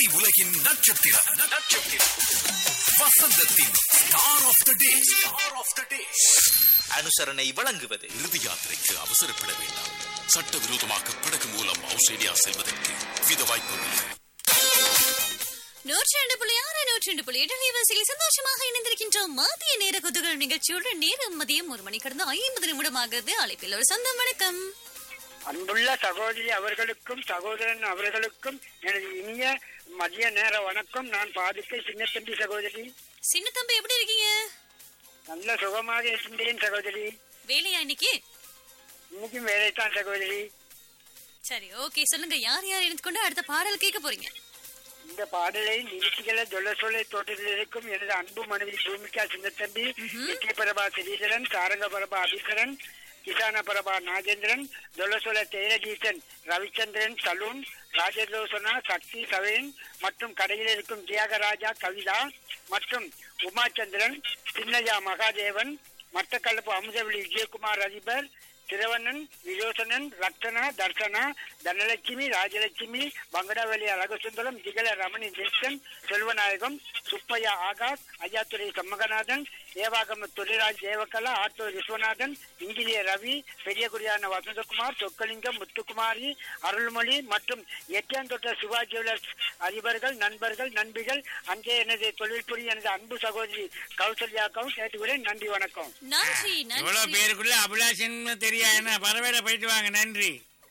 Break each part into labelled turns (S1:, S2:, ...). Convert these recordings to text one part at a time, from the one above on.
S1: திரை உலகின் நட்சத்திரம் நட்சத்திரம் வசந்தத்தின் star of the day star of the day
S2: அனுசரணை வழங்குவது
S1: இறுதி யாத்திரைக்கு அவசரப்பட வேண்டாம் சட்டவிரோதமாக படகு மூலம் ஆஸ்திரேலியா செல்வதற்கு வித வாய்ப்புள்ளது
S3: நூற்றி ரெண்டு புள்ளி ஆறு நூற்றி ரெண்டு புள்ளி எட்டு வரிசையில் சந்தோஷமாக இணைந்திருக்கின்றோம் மதிய நேர குதுகல் நிகழ்ச்சியோடு நேரம் மதியம் ஒரு மணி கடந்து ஐம்பது நிமிடமாகிறது அழைப்பில் ஒரு சொந்தம் வணக்கம்
S4: அன்புள்ள சகோதரி அவர்களுக்கும் சகோதரன் அவர்களுக்கும் எனது இனிய மதிய நேர வணக்கம் நான் பாதுகை சின்னத்தம்பி சகோதரி
S3: சின்ன தம்பி எப்படி இருக்கீங்க
S4: நல்ல சுகமாக இருக்கின்றேன் சகோதரி
S3: வேலையா இன்னைக்கு
S4: இன்னைக்கும் வேலைத்தான் சகோதரி
S3: சரி ஓகே சொல்லுங்க யார் யார் இணைந்து கொண்டு அடுத்த பாடல் கேட்க போறீங்க
S4: இந்த பாடலை நிகழ்ச்சிகளை சொல்ல சொல்ல தோட்டத்தில் இருக்கும் எனது அன்பு மனைவி பூமிகா சின்னத்தம்பி நித்திய பிரபா ஸ்ரீதரன் சாரங்க பிரபா அபிசரன் கிசான பிரபா நாகேந்திரன் தொலசொல தேரதீசன் ரவிச்சந்திரன் சலூன் ராஜதோசனா சக்தி சவேன் மற்றும் கடையில் இருக்கும் தியாகராஜா கவிதா மற்றும் உமாச்சந்திரன் சின்னையா மகாதேவன் மட்டக்களப்பு அமுதவெளி விஜயகுமார் அதிபர் திருவண்ணன் விரோசனன் ரத்தனா தர்சனா தனலட்சுமி ராஜலட்சுமி பங்கடாவலி அழகசுந்தரம் திகழ ரமணி ஜெக்சன் செல்வநாயகம் சுப்பையா ஆகாஷ் ஐயாத்துறை சம்மகநாதன் ஏவாகம துரைராஜ் தேவகலா ஆட்டோ விஸ்வநாதன் இன்ஜினியர் ரவி பெரியகுடியான வசந்தகுமார் சொக்கலிங்கம் முத்துக்குமாரி அருள்மொழி மற்றும் எட்டியாந்தோட்ட சிவா ஜுவல்லர்ஸ் அதிபர்கள் நண்பர்கள் நண்பிகள் அங்கே எனது தொழில் புரிய எனது அன்பு சகோதரி கௌசல்யாக்காவும் கேட்டுக்கிறேன் நன்றி வணக்கம்
S3: நன்றி
S5: இவ்வளவு
S3: நன்றி
S5: பேருக்குள்ள அபிலாஷன் தெரியா என்ன பரவாயில்ல போயிட்டு வாங்க நன்றி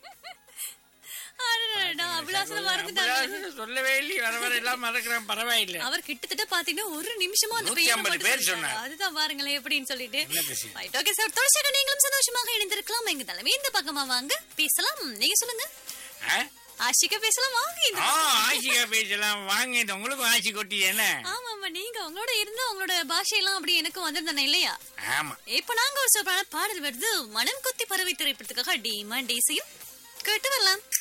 S3: அடடடா, அபிலாஷனை மறந்துட்டாங்க
S5: அபிலாஷன் சொல்லவே இல்லை வர வர எல்லாம் மறக்கிறேன் பரவாயில்ல
S3: அவர் கிட்டத்தட்ட பாத்தீங்கன்னா ஒரு நிமிஷமா அந்த
S5: நூத்தி
S3: பெயரை
S5: ஐம்பது
S3: மட்டும்
S5: பேர்
S3: சொல்லிட்டாரு.
S5: சொன்னார்.
S3: அதுதான் பாருங்களேன் எப்படின்னு சொல்லிட்டு
S5: என்ன விஷயம்?
S3: Right, okay sir. தொடர்ச்சியாக நீங்களும் சந்தோஷமாக இணைந்திருக்கலாம் எங்க தலைமை இந்த பக்கமா வாங்க பேசலாம் நீங்க சொல்லுங்க
S5: ஆ?
S3: ஆஷிகா பேசலாம் வாங்க இந்த
S5: ஆ, ஆசிகா பேசலாம் வாங்க இது உங்களுக்கும் ஆசி கொட்டி என்ன
S3: ஆமா ஆமா நீங்க உங்களோட இருந்து உங்களோட பாஷையெல்லாம் அப்படி எனக்கும் வந்திருந்தானே இல்லையா
S5: ஆமா
S3: இப்ப நாங்க ஒரு சூப்பரான பாடல் வருது மனம் கொத்தி பறவை திரைப்படத்துக்காக டிமாண்ட் இசையும் கேட்டு வரலாம்